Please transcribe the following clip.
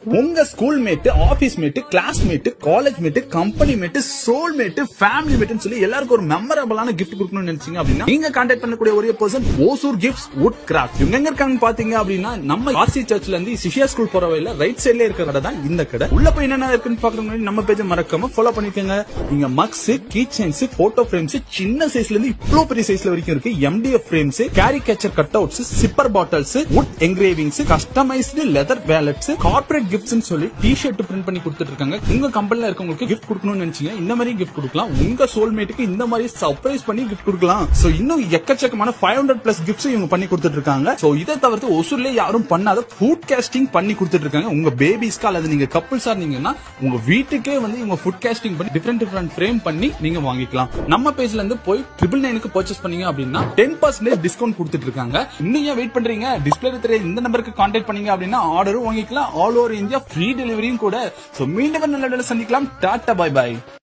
உங்க school mate office mate class mate college mate company mate soul mate family மேட்னு சொல்லி எல்லாருக்கும் ஒரு மெமரபிளான கிஃப்ட் கொடுக்கணும்னு நினைச்சீங்க அப்படின்னா நீங்க கான்டாக்ட் பண்ணக்கூடிய ஒரே person Hosur gifts wood craft இவங்க எங்க இருக்காங்கன்னு பாத்தீங்க அப்படின்னா நம்ம ஆர்சி சர்ச்ல இருந்து சிஷியா ஸ்கூல் போற வழியில ரைட் சைடுல இருக்க கடை தான் இந்த கடை உள்ள போய் என்னென்ன இருக்குன்னு பாக்குறவங்க நம்ம பேஜ் மறக்காம ஃபாலோ பண்ணிக்கோங்க இங்க mugs key chains photo frames சின்ன சைஸ்ல இருந்து இவ்வளவு பெரிய சைஸ்ல வரைக்கும் இருக்கு MDF frames carry catcher cut outs sipper bottles wood engravings customised leather wallets corporate gifts சொல்லி டி ஷர்ட் பிரிண்ட் பண்ணி கொடுத்துட்டு இருக்காங்க உங்க கம்பெனில இருக்கவங்களுக்கு கிஃப்ட் கொடுக்கணும்னு நினைச்சீங்க இந்த மாதிரி கிஃப்ட் கொடுக்கலாம் உங்க சோல்மேட்டுக்கு இந்த மாதிரி சர்ப்ரைஸ் பண்ணி கிஃப்ட் கொடுக்கலாம் சோ இன்னும் எக்கச்சக்கமான ஃபைவ் ஹண்ட்ரட் பிளஸ் கிஃப்ட்ஸ் இவங்க பண்ணி கொடுத்துட்டு இருக்காங்க சோ இதை தவிர்த்து ஒசூர்ல யாரும் பண்ணாத ஃபுட் கேஸ்டிங் பண்ணி கொடுத்துட்டு இருக்காங்க உங்க பேபிஸ்க்கு அல்லது நீங்க கப்பிள்ஸ் இருந்தீங்கன்னா உங்க வீட்டுக்கே வந்து இவங்க ஃபுட் கேஸ்டிங் பண்ணி டிஃப்ரெண்ட் டிஃப்ரெண்ட் ஃப்ரேம் பண்ணி நீங்க வாங்கிக்கலாம் நம்ம பேஜ்ல இருந்து போய் ட்ரிபிள் நைனுக்கு பர்ச்சேஸ் பண்ணீங்க அப்படின்னா டென் பர்சன்டேஜ் டிஸ்கவுண்ட் கொடுத்துட்டு இருக்காங்க இன்னும் ஏன் வெயிட் பண்றீங்க டிஸ்பிளே தெரிய இந்த நம்பருக்கு கான்டாக்ட் பண்ணீங்க அப்படின்னா ஆர்டரும் வாங்கிக்கலாம் ஆல் ஓவர் இந்தியா ஃப்ரீ டெலிவரியும் கூட சோ மீண்டும் ஒரு நல்ல இடத்துல சந்திக்கலாம் டாடா பை பை